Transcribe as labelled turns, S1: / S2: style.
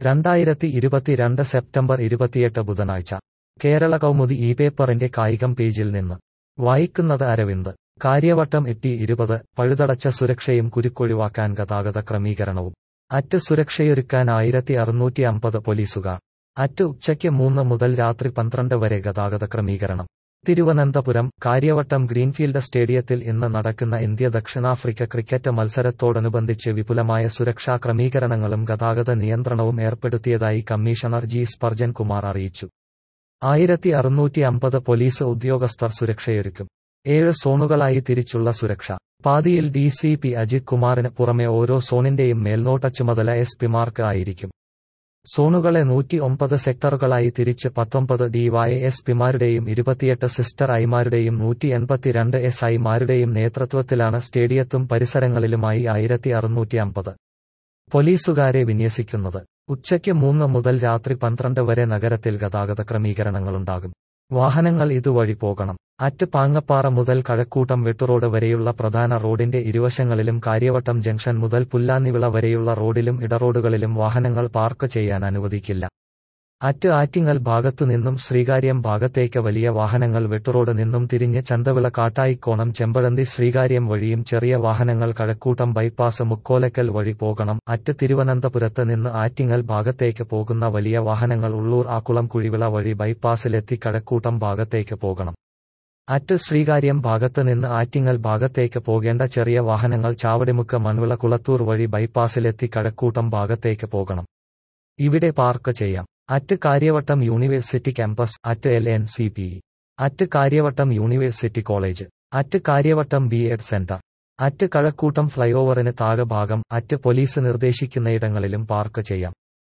S1: രണ്ടായിരത്തി ഇരുപത്തിരണ്ട് സെപ്റ്റംബർ ഇരുപത്തിയെട്ട് ബുധനാഴ്ച കേരള കൗമുദി ഈ പേപ്പറിന്റെ കായികം പേജിൽ നിന്ന് വായിക്കുന്നത് അരവിന്ദ് കാര്യവട്ടം എട്ടി ഇരുപത് പഴുതടച്ച സുരക്ഷയും കുരുക്കൊഴിവാക്കാൻ ഗതാഗത ക്രമീകരണവും അറ്റ് സുരക്ഷയൊരുക്കാൻ ആയിരത്തി അറുന്നൂറ്റി അമ്പത് പോലീസുകാർ അറ്റ് ഉച്ചയ്ക്ക് മൂന്ന് മുതൽ രാത്രി പന്ത്രണ്ട് വരെ ഗതാഗത ക്രമീകരണം തിരുവനന്തപുരം കാര്യവട്ടം ഗ്രീൻഫീൽഡ് സ്റ്റേഡിയത്തിൽ ഇന്ന് നടക്കുന്ന ഇന്ത്യ ദക്ഷിണാഫ്രിക്ക ക്രിക്കറ്റ് മത്സരത്തോടനുബന്ധിച്ച് വിപുലമായ സുരക്ഷാ ക്രമീകരണങ്ങളും ഗതാഗത നിയന്ത്രണവും ഏർപ്പെടുത്തിയതായി കമ്മീഷണർ ജി സ്പർജൻ കുമാർ അറിയിച്ചു ആയിരത്തി അറുന്നൂറ്റി അമ്പത് പോലീസ് ഉദ്യോഗസ്ഥർ സുരക്ഷയൊരുക്കും ഏഴ് സോണുകളായി തിരിച്ചുള്ള സുരക്ഷ പാതിയിൽ ഡി സി പി അജിത് കുമാറിന് പുറമെ ഓരോ സോണിന്റെയും മേൽനോട്ട ചുമതല എസ് പിമാർക്ക് ആയിരിക്കും സോണുകളെ നൂറ്റി ഒമ്പത് സെക്ടറുകളായി തിരിച്ച് പത്തൊമ്പത് ഡിവൈ എസ് പിമാരുടെയും ഇരുപത്തിയെട്ട് സിസ്റ്റർ ഐമാരുടെയും നൂറ്റി എൺപത്തിരണ്ട് എസ് ഐമാരുടെയും നേതൃത്വത്തിലാണ് സ്റ്റേഡിയത്തും പരിസരങ്ങളിലുമായി ആയിരത്തി അറുന്നൂറ്റി അമ്പത് പോലീസുകാരെ വിന്യസിക്കുന്നത് ഉച്ചയ്ക്ക് മൂന്ന് മുതൽ രാത്രി പന്ത്രണ്ട് വരെ നഗരത്തിൽ ഗതാഗത ക്രമീകരണങ്ങളുണ്ടാകും വാഹനങ്ങൾ ഇതുവഴി പോകണം അറ്റ് പാങ്ങപ്പാറ മുതൽ കഴക്കൂട്ടം വെട്ടുറോഡ് വരെയുള്ള പ്രധാന റോഡിന്റെ ഇരുവശങ്ങളിലും കാര്യവട്ടം ജംഗ്ഷൻ മുതൽ പുല്ലാന്നിവിള വരെയുള്ള റോഡിലും ഇടറോഡുകളിലും വാഹനങ്ങൾ പാർക്ക് ചെയ്യാൻ അനുവദിക്കില്ല അറ്റ് ആറ്റിങ്ങൽ ഭാഗത്തുനിന്നും ശ്രീകാര്യം ഭാഗത്തേക്ക് വലിയ വാഹനങ്ങൾ വെട്ടുറോഡ് നിന്നും തിരിഞ്ഞ് ചന്തവിള കാട്ടായിക്കോണം ചെമ്പഴന്തി ശ്രീകാര്യം വഴിയും ചെറിയ വാഹനങ്ങൾ കഴക്കൂട്ടം ബൈപ്പാസ് മുക്കോലക്കൽ വഴി പോകണം അറ്റ് തിരുവനന്തപുരത്ത് നിന്ന് ആറ്റിങ്ങൽ ഭാഗത്തേക്ക് പോകുന്ന വലിയ വാഹനങ്ങൾ ഉള്ളൂർ ആക്കുളം കുഴിവിള വഴി ബൈപ്പാസിലെത്തി കഴക്കൂട്ടം ഭാഗത്തേക്ക് പോകണം അറ്റ് ശ്രീകാര്യം ഭാഗത്ത് നിന്ന് ആറ്റിങ്ങൽ ഭാഗത്തേക്ക് പോകേണ്ട ചെറിയ വാഹനങ്ങൾ ചാവടിമുക്ക് മൺവിള കുളത്തൂർ വഴി ബൈപ്പാസിലെത്തി കഴക്കൂട്ടം ഭാഗത്തേക്ക് പോകണം ഇവിടെ പാർക്ക് ചെയ്യാം at Kariavattom university campus at L N C P at Kariavattom university college at Kariavattom B Ed centre at Kazhakoottam ഫ്ലൈഓവറിന് താഴെ ഭാഗം അറ്റ് പോലീസ് നിർദ്ദേശിക്കുന്നയിടങ്ങളിലും പാർക്ക് ചെയ്യാം